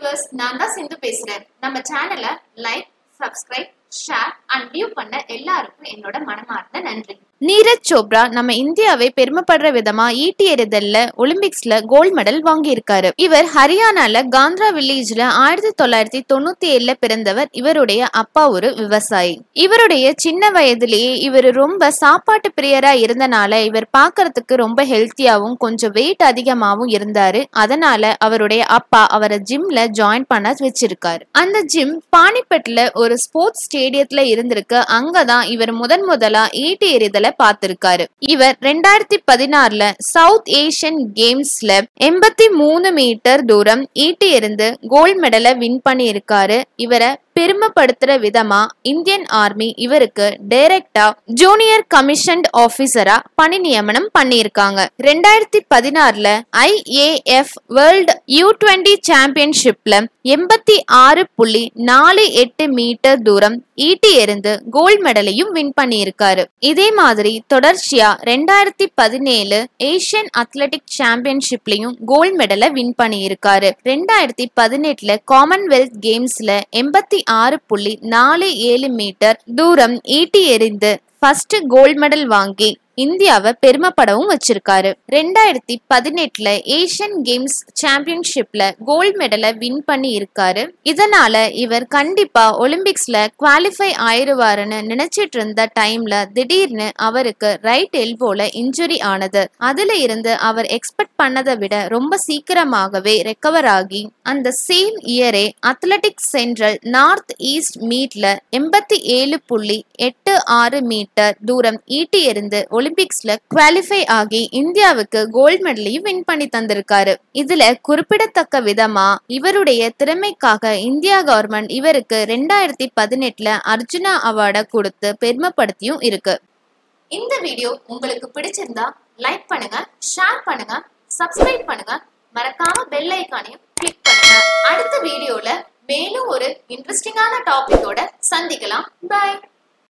viewers நான் தான் சிந்து பேசுறேன் நம்ம சேனலை like subscribe share and view பண்ண எல்லாருக்கும் என்னோட மனமார்ந்த நன்றி நீரஜ் சோப்ரா நம்ம இந்தியாவை பெருமைப்படுற விதமா ஈட்டி எறிதல்ல ஒலிம்பிக்ஸ்ல கோல்ட் மெடல் வாங்கியிருக்காரு இவர் ஹரியானால காந்த்ரா வில்லேஜ்ல ஆயிரத்தி தொள்ளாயிரத்தி தொண்ணூத்தி ஏழுல பிறந்தவர் இவருடைய அப்பா ஒரு விவசாயி இவருடைய சின்ன வயதிலேயே இவர் ரொம்ப சாப்பாட்டு பிரியரா இருந்தனால இவர் பார்க்கறதுக்கு ரொம்ப ஹெல்த்தியாவும் கொஞ்சம் வெயிட் அதிகமாவும் இருந்தாரு அதனால அவருடைய அப்பா அவரை ஜிம்ல ஜாயின் பண்ண வச்சிருக்காரு அந்த ஜிம் பானிபட்ல ஒரு ஸ்போர்ட்ஸ் ஸ்டேடியத்துல இருந்திருக்கு அங்கதான் இவர் முதன் முதலா ஈட்டி எறிதலை பார்த்திருக்காரு இவர் ரெண்டாயிரத்தி பதினாறுல சவுத் ஏசியன் கேம்ஸ்ல எண்பத்தி மூணு மீட்டர் தூரம் ஈட்டி எறிந்து கோல்ட் மெடலை வின் பண்ணியிருக்காரு இவரை பெருமைப்படுத்துற விதமா இந்தியன் ஆர்மி இவருக்கு டைரக்டா ஜூனியர் கமிஷன்ட் ஆபீசரா பணி நியமனம் பண்ணியிருக்காங்க ரெண்டாயிரத்தி பதினாறுல ஐஏஎஃப் வேர்ல்ட் யூ டுவெண்டி சாம்பியன்ஷிப்ல எண்பத்தி ஆறு புள்ளி நாலு எட்டு மீட்டர் தூரம் ஈட்டி எறிந்து கோல்ட் மெடலையும் வின் பண்ணியிருக்காரு இதே மாதிரி தொடர்ச்சியா ரெண்டாயிரத்தி பதினேழு ஏசியன் அத்லெட்டிக் சாம்பியன்ஷிப்லயும் கோல்ட் மெடலை வின் பண்ணியிருக்காரு ரெண்டாயிரத்தி பதினெட்டுல காமன்வெல்த் கேம்ஸ்ல எண்பத்தி ஆறு புள்ளி நாலு ஏழு மீட்டர் தூரம் ஈட்டி எறிந்து ஃபர்ஸ்ட் கோல்ட் மெடல் வாங்கி இந்தியாவை பெருமைப்படவும் வச்சிருக்காரு ரெண்டாயிரத்தி பதினெட்டுல ஏசியன் கேம்ஸ் சாம்பியன்ஷிப்ல கோல்ட் மெடலை வின் பண்ணி இருக்காரு இதனால இவர் கண்டிப்பா ஒலிம்பிக்ஸ்ல குவாலிஃபை ஆயிருவாருன்னு நினைச்சிட்டு இருந்த டைம்ல திடீர்னு அவருக்கு ரைட் எல்போல இன்ஜுரி ஆனது அதுல இருந்து அவர் எக்ஸ்பெக்ட் பண்ணதை விட ரொம்ப சீக்கிரமாகவே ரெக்கவர் ஆகி அந்த சேம் இயரே அத்லெட்டிக் சென்ட்ரல் நார்த் ஈஸ்ட் மீட்ல எண்பத்தி ஏழு புள்ளி எட்டு ஆறு மீட்டர் தூரம் ஈட்டி எறிந்து ஒலிம்பிக்ஸ்ல குவாலிஃபை ஆகி இந்தியாவுக்கு கோல்ட் மெடலையும் வின் பண்ணி தந்திருக்காரு இதுல குறிப்பிடத்தக்க விதமா இவருடைய திறமைக்காக இந்தியா கவர்மெண்ட் இவருக்கு ரெண்டாயிரத்தி பதினெட்டுல அர்ஜுனா அவார்டை கொடுத்து பெருமைப்படுத்தியும் இருக்கு இந்த வீடியோ உங்களுக்கு பிடிச்சிருந்தா லைக் பண்ணுங்க ஷேர் பண்ணுங்க சப்ஸ்கிரைப் பண்ணுங்க மறக்காம பெல் ஐக்கானையும் கிளிக் பண்ணுங்க அடுத்த வீடியோல மேலும் ஒரு இன்ட்ரெஸ்டிங்கான டாபிக்கோட சந்திக்கலாம் பை